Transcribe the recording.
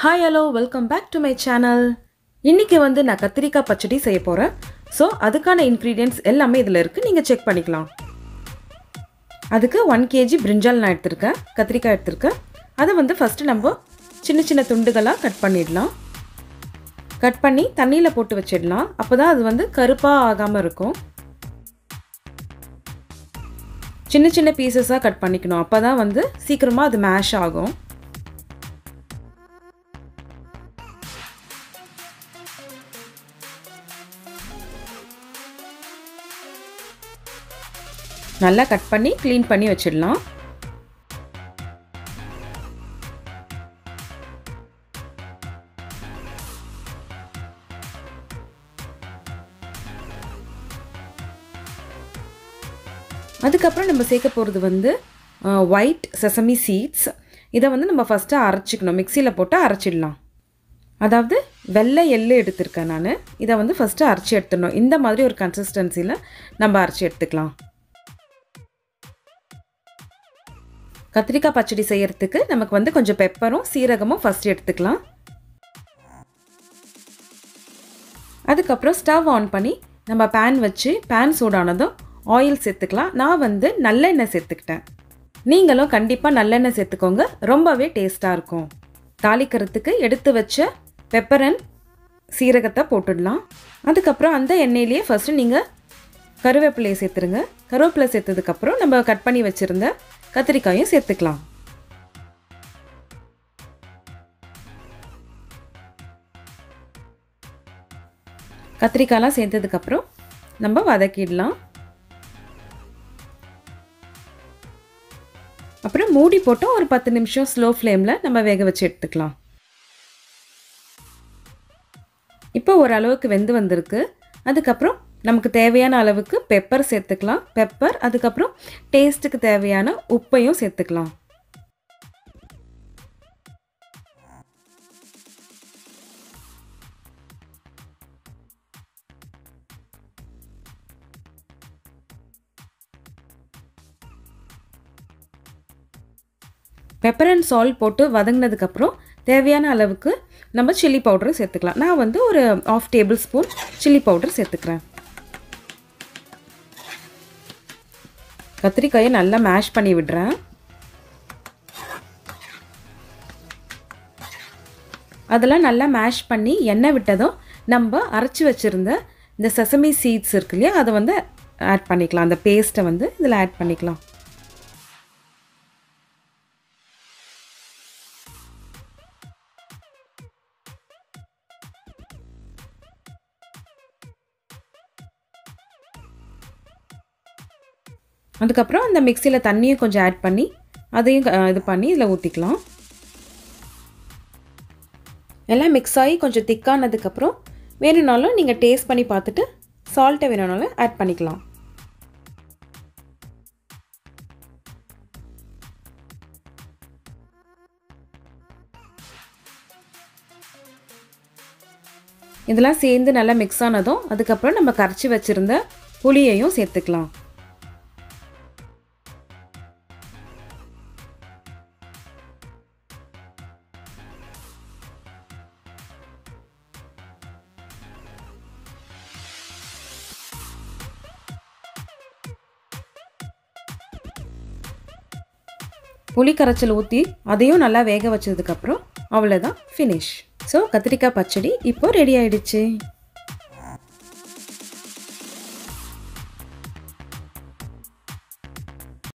hi hello welcome back to my channel இன்றைக்கி வந்து நான் கத்திரிக்காய் பச்சடி செய்ய போகிறேன் ஸோ அதுக்கான இன்க்ரீடியன்ட்ஸ் எல்லாமே இதில் இருக்குது நீங்கள் செக் பண்ணிக்கலாம் அதுக்கு ஒன் கேஜி பிரிஞ்சால் நான் எடுத்திருக்கேன் கத்திரிக்காய் எடுத்திருக்கேன் அதை வந்து ஃபஸ்ட்டு நம்ம சின்ன சின்ன துண்டுகளாக கட் பண்ணிடலாம் கட் பண்ணி தண்ணியில் போட்டு வச்சிடலாம் அப்போ தான் அது வந்து கருப்பாக ஆகாமல் இருக்கும் சின்ன சின்ன பீசஸாக கட் பண்ணிக்கணும் அப்போ தான் வந்து சீக்கிரமாக அது மேஷ் ஆகும் நல்லா கட் பண்ணி க்ளீன் பண்ணி வச்சிடலாம் அதுக்கப்புறம் நம்ம சேர்க்க போகிறது வந்து ஒயிட் செசமி சீட்ஸ் இதை வந்து நம்ம ஃபஸ்ட்டு அரைச்சிக்கணும் மிக்சியில் போட்டு அரைச்சிடலாம் அதாவது வெள்ளை எள்ளு எடுத்திருக்கேன் நான் இதை வந்து ஃபஸ்ட்டு அரைச்சி எடுத்துடணும் இந்த மாதிரி ஒரு கன்சிஸ்டன்சியில் நம்ம அரைச்சி எடுத்துக்கலாம் கத்திரிக்காய் பச்சடி செய்யறதுக்கு நமக்கு வந்து கொஞ்சம் பெப்பரும் சீரகமும் ஃபஸ்ட் எடுத்துக்கலாம் அதுக்கப்புறம் ஸ்டவ் ஆன் பண்ணி நம்ம பேன் வச்சு பேன் சூடானதும் ஆயில் சேர்த்துக்கலாம் நான் வந்து நல்லெண்ணெய் சேர்த்துக்கிட்டேன் நீங்களும் கண்டிப்பாக நல்லெண்ணெய் சேர்த்துக்கோங்க ரொம்பவே டேஸ்ட்டாக இருக்கும் தாளிக்கிறதுக்கு எடுத்து வச்ச பெப்பர் அண்ட் சீரகத்தை போட்டுடலாம் அதுக்கப்புறம் அந்த எண்ணெயிலேயே ஃபஸ்ட்டு நீங்கள் கருவேப்பிலையை சேர்த்துருங்க கருவேப்பிலை சேர்த்ததுக்கப்புறம் நம்ம கட் பண்ணி வச்சுருந்த கத்திரிக்காயும் சேர்த்துக்கலாம் கத்திரிக்காய்லாம் சேர்த்ததுக்கப்புறம் நம்ம வதக்கிடலாம் அப்புறம் மூடி போட்டு ஒரு பத்து நிமிஷம் ஸ்லோ ஃப்ளேமில் நம்ம வேக வச்சு எடுத்துக்கலாம் இப்போ ஓரளவுக்கு வெந்து வந்திருக்கு அதுக்கப்புறம் நமக்கு தேவையான அளவுக்கு பெப்பர் சேர்த்துக்கலாம் பெப்பர் அதுக்கப்புறம் டேஸ்ட்டுக்கு தேவையான உப்பையும் சேர்த்துக்கலாம் பெப்பர் அண்ட் சால்ட் போட்டு வதங்கினதுக்கப்புறம் தேவையான அளவுக்கு நம்ம சில்லி பவுடரும் சேர்த்துக்கலாம் நான் வந்து ஒரு half tablespoon chilli powder சேர்த்துக்கிறேன் கத்திரிக்காயை நல்லா மேஷ் பண்ணி விடுறேன் அதெல்லாம் நல்லா மேஷ் பண்ணி எண்ணெய் விட்டதும் நம்ம அரைச்சி வச்சுருந்த இந்த செசமி சீட்ஸ் இருக்கு இல்லையா அதை வந்து ஆட் பண்ணிக்கலாம் அந்த பேஸ்ட்டை வந்து இதில் ஆட் பண்ணிக்கலாம் அதுக்கப்புறம் அந்த மிக்சியில் தண்ணியும் கொஞ்சம் ஆட் பண்ணி அதையும் இது பண்ணி இதில் ஊற்றிக்கலாம் எல்லாம் மிக்ஸ் ஆகி கொஞ்சம் திக்கானதுக்கப்புறம் வேணும்னாலும் நீங்கள் டேஸ்ட் பண்ணி பார்த்துட்டு சால்ட்டை வேணும்னாலும் ஆட் பண்ணிக்கலாம் இதெல்லாம் சேர்ந்து நல்லா மிக்ஸ் ஆனதும் அதுக்கப்புறம் நம்ம கரைச்சி வச்சுருந்த புளியையும் சேர்த்துக்கலாம் புளி கரைச்சல் ஊற்றி அதையும் நல்லா வேக வச்சதுக்கப்புறம் அவ்வளோதான் ஃபினிஷ் ஸோ கத்திரிக்காய் பச்சடி இப்போ ரெடி ஆயிடுச்சு